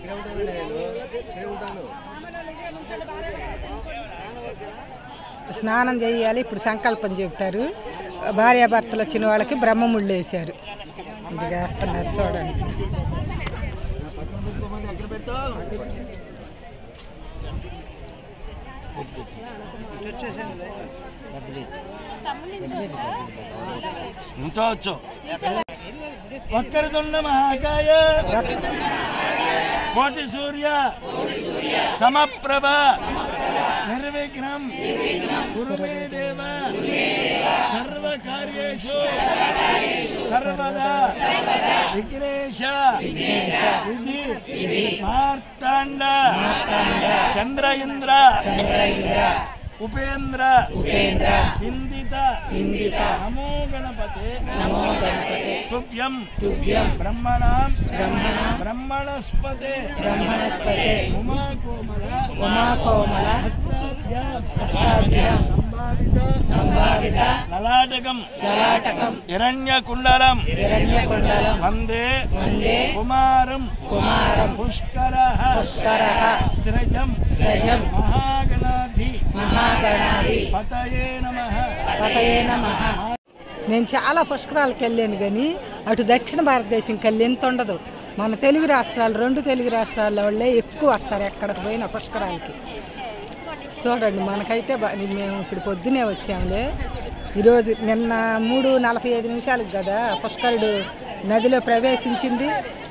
స్నానం చేయాలి ఇప్పుడు సంకల్పం చెబుతారు భార్యాభర్తలు వచ్చిన వాళ్ళకి బ్రహ్మముళ్ళు వేశారు ఇది వేస్తున్నారు చూడండి ఉంచవచ్చు వక్రతుండ మహాకాయ కోటి సూర్య సమప్రభ నిర్విఘ్నం కురుమే దేవ సర్వ కార్యేషు సర్వదా విఘ్నేశ విధి మార్తాండ చంద్ర ఇంద్ర ఉపేంద్ర ఉపేంద్ర ఇందిత ఇందిత నమో గణపతే నమో గణపతే తుభ్యం తుభ్యం బ్రహ్మణాం బ్రహ్మణ బ్రహ్మణస్పతే బ్రహ్మణస్పతే ఉమా కోమల ఉమా కోమల హస్తాభ్యాం సంభావిత సంభావిత లలాటకం లలాటకం హిరణ్య కుండలం హిరణ్య కుండలం వందే వందే కుమారం కుమారం పుష్కర పుష్కర స్రజం స్రజం మహాగణాధి మహాగణాధి పతయే నమః పతయే నమః నేను చాలా పుష్కరాలకు వెళ్ళాను కానీ అటు దక్షిణ భారతదేశంకి వెళ్ళి ఎంత ఉండదు మన తెలుగు రాష్ట్రాలు రెండు తెలుగు రాష్ట్రాల వాళ్ళే ఎక్కువ వస్తారు ఎక్కడికి పోయిన పుష్కరాలకి చూడండి మనకైతే బా- మేము ఇప్పుడు పొద్దునే వచ్చాములే ఈరోజు నిన్న మూడు నలభై ఐదు నిమిషాలకు కదా పుష్కరుడు నదిలో ప్రవేశించింది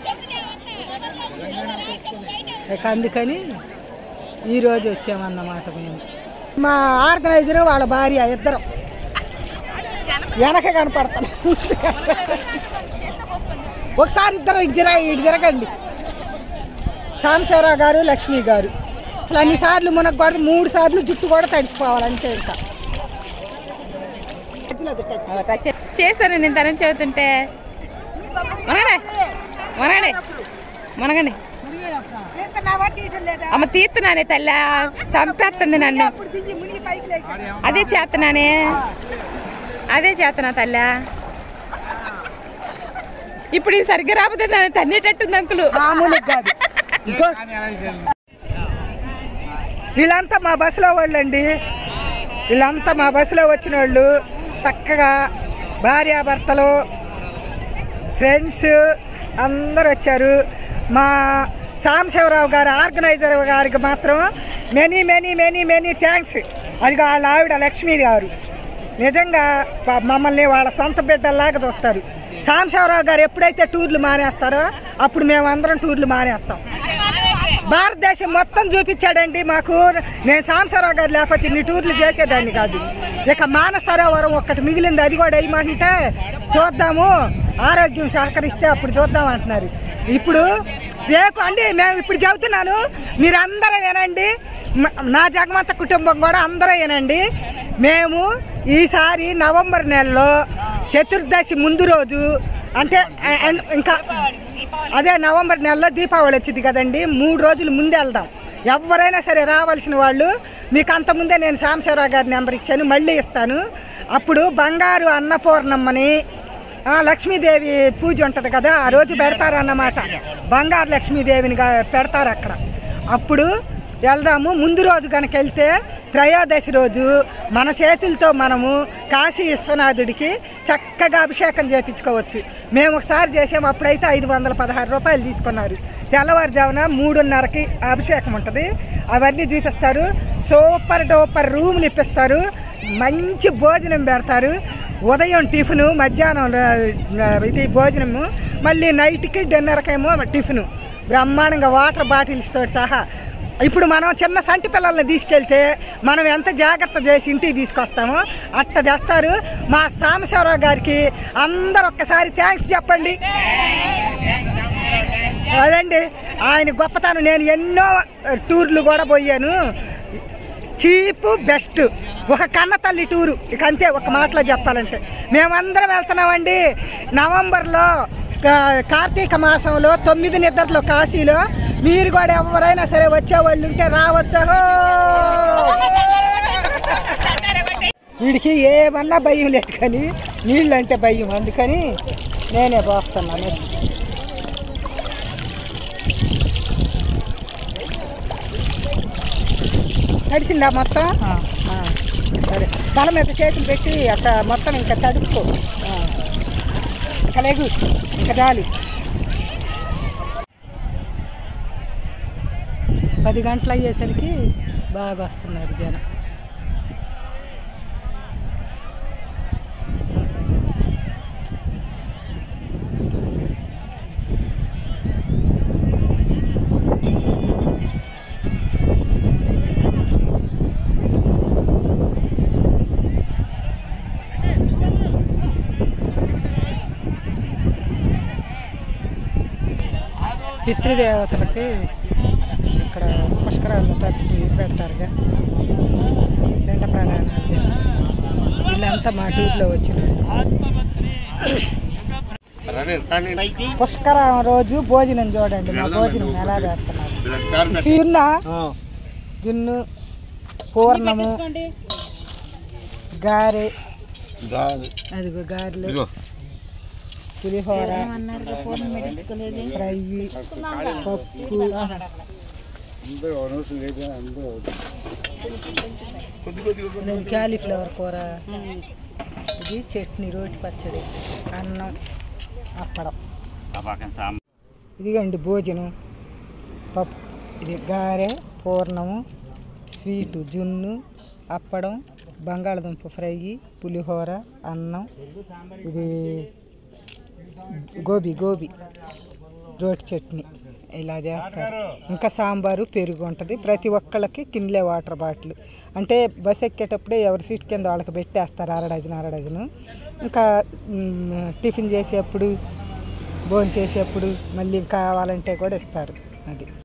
ఇక అందుకని ఈరోజు వచ్చామన్నమాట మేము మా ఆర్గనైజరు వాళ్ళ భార్య ఇద్దరం వెనక కనపడతాను ఒకసారి ఇద్దరు ఇటు తిరగ ఇటు తిరగండి సాంబశివరావు గారు లక్ష్మి గారు అసలు అన్ని సార్లు మునగకూడదు మూడు సార్లు జుట్టు కూడా తడిచిపోవాలి అంతే ఇంకా చేశాను నేను తరం చదువుతుంటే మనగండి మనగండి మనగండి అమ్మ తీస్తున్నానే తల్ల చంపేస్తుంది నన్ను అదే చేస్తున్నానే అదే చేస్తున్నా తల్ల ఇప్పుడు ఇది సరిగ్గా రాకపోతే నన్ను తన్నేటట్టుంది అంకులు మామూలుగా కాదు ఇంకో వీళ్ళంతా మా బస్సులో వాళ్ళండి వీళ్ళంతా మా బస్సులో వచ్చిన వాళ్ళు చక్కగా భార్యాభర్తలు ఫ్రెండ్స్ అందరు వచ్చారు మా సాంబశివరావు గారు ఆర్గనైజర్ గారికి మాత్రం many many many many thanks అది వాళ్ళ ఆవిడ లక్ష్మీ గారు నిజంగా ప- మమ్మల్ని వాళ్ళ సొంత బిడ్డల్లాగా చూస్తారు సాంబశివరావు గారు ఎప్పుడైతే టూర్లు మానేస్తారో అప్పుడు మేము అందరం టూర్లు మానేస్తాం భారతదేశం మొత్తం చూపించాడండి మాకు నేను సాంబశివరావు గారు లేకపోతే ఇన్ని టూర్లు చేసేదాన్ని కాదు ఇక మానస సరోవరం ఒక్కటి మిగిలింది అది కూడా వేయమంటే చూద్దాము ఆరోగ్యం సహకరిస్తే అప్పుడు చూద్దాం అంటున్నారు ఇప్పుడు రేపు అండి మేము ఇప్పుడు చెబుతున్నాను మీరు అందరూ వినండి మ- నా జగమంత కుటుంబం కూడా అందరూ వినండి మేము ఈసారి నవంబర్ నెలలో చతుర్దశి ముందు రోజు అంటే ఆ- అండ్ ఇంకా అదే నవంబర్ నెలలో దీపావళి వచ్చింది కదండి మూడు రోజులు ముందే వెళ్దాం ఎవరైనా సరే రావాల్సిన వాళ్ళు మీకు అంత ముందే నేను సాంబశివరావు గారి నెంబర్ ఇచ్చాను మళ్ళీ ఇస్తాను అప్పుడు బంగారు అన్నపూర్ణమ్మని ఆ, లక్ష్మీదేవి పూజ ఉంటుంది కదా ఆ రోజు పెడతారన్నమాట బంగారు లక్ష్మీదేవిని గా- పెడతారు అక్కడ అప్పుడు వెళ్దాము ముందు రోజు కనుక వెళ్తే త్రయోదశి రోజు మన చేతులతో మనము కాశీ విశ్వనాథుడికి చక్కగా అభిషేకం చేపించుకోవచ్చు మేము ఒకసారి చేసాము అప్పుడైతే ఐదు వందల పదహారు రూపాయలు తీసుకున్నారు తెల్లవారుజామున మూడున్నరకి అభిషేకం ఉంటుంది అవన్నీ చూపిస్తారు సూపర్ డూపర్ రూములు ఇప్పిస్తారు మంచి భోజనం పెడతారు ఉదయం టిఫిను మధ్యాహ్నం ర- ఇది భోజనము మళ్ళీ నైట్కి డిన్నర్కేమో టిఫిను బ్రహ్మాండంగా వాటర్ బాటిల్స్ తోటి సహా ఇప్పుడు మనం చిన్న సంటి పిల్లల్ని తీసుకెళ్తే మనం ఎంత జాగ్రత్త చేసి ఇంటికి తీసుకొస్తామో అట్ట తెస్తారు మా సాంబశివరావు గారికి అందరు ఒక్కసారి థ్యాంక్స్ చెప్పండి అదండి ఆయన గొప్పతనం నేను ఎన్నో టూర్లు కూడా పోయాను చీప్ బెస్ట్ ఒక కన్న తల్లి టూరు ఇక అంతే ఒక మాటలో చెప్పాలంటే మేమందరం వెళ్తున్నామండి నవంబర్లో కా- కార్తీక మాసంలో తొమ్మిది నిద్రలో కాశీలో మీరు కూడా ఎవరైనా సరే వచ్చేవాళ్ళు ఉంటే రావచ్చో వీడికి ఏమన్నా భయం లేదు కానీ నీళ్ళు అంటే భయం అందుకని నేనే పోస్తున్నాను తడిసిందా మొత్తం ఆ, సరే తల మీద చేతులు పెట్టి అక్కడ మొత్తం ఇంకా తడుపుకో ఆ. ఇంకా లేగు ఇంకా చాలు పది గంటలు అయ్యేసరికి బాగా వస్తున్నారు జనం పితృదేవతలకి ఇక్కడ పుష్కరాల్లో తప్పి పెడతారుగా రెండ ప్రధానాలు చేస్తారు వీళ్ళంతా మా టూర్లో వచ్చినారు పుష్కరం రోజు భోజనం చూడండి మా భోజనం ఎలా పెడుతున్నారు జున్న జున్ను పూర్ణము గారె అదిగో గారెలు పులిహోర ఫ్రై పప్పు ఇది క్యాలీఫ్లవర్ కూర ఇది చట్నీ రోటి పచ్చడి అన్నం అప్పడం ఇదిగండి భోజనం పప్పు ఇది గారె పూర్ణము స్వీటు జున్ను అప్పడం బంగాళదుంప ఫ్రై పులిహోర అన్నం ఇది గోబీ గోబీ రోటి చట్నీ ఇలా చేస్తారు ఇంకా సాంబారు పెరుగు ఉంటుంది ప్రతి ఒక్కళ్ళకి కిన్లే వాటర్ బాటిల్ అంటే బస్ ఎక్కేటప్పుడే ఎవరి సీట్ కింద వాళ్ళకి పెట్టేస్తారు అర డజన్ అర డజను ఇంకా మ్, టిఫిన్ చేసేప్పుడు భోజనం చేసేప్పుడు మళ్ళీ కావాలంటే కూడా ఇస్తారు అది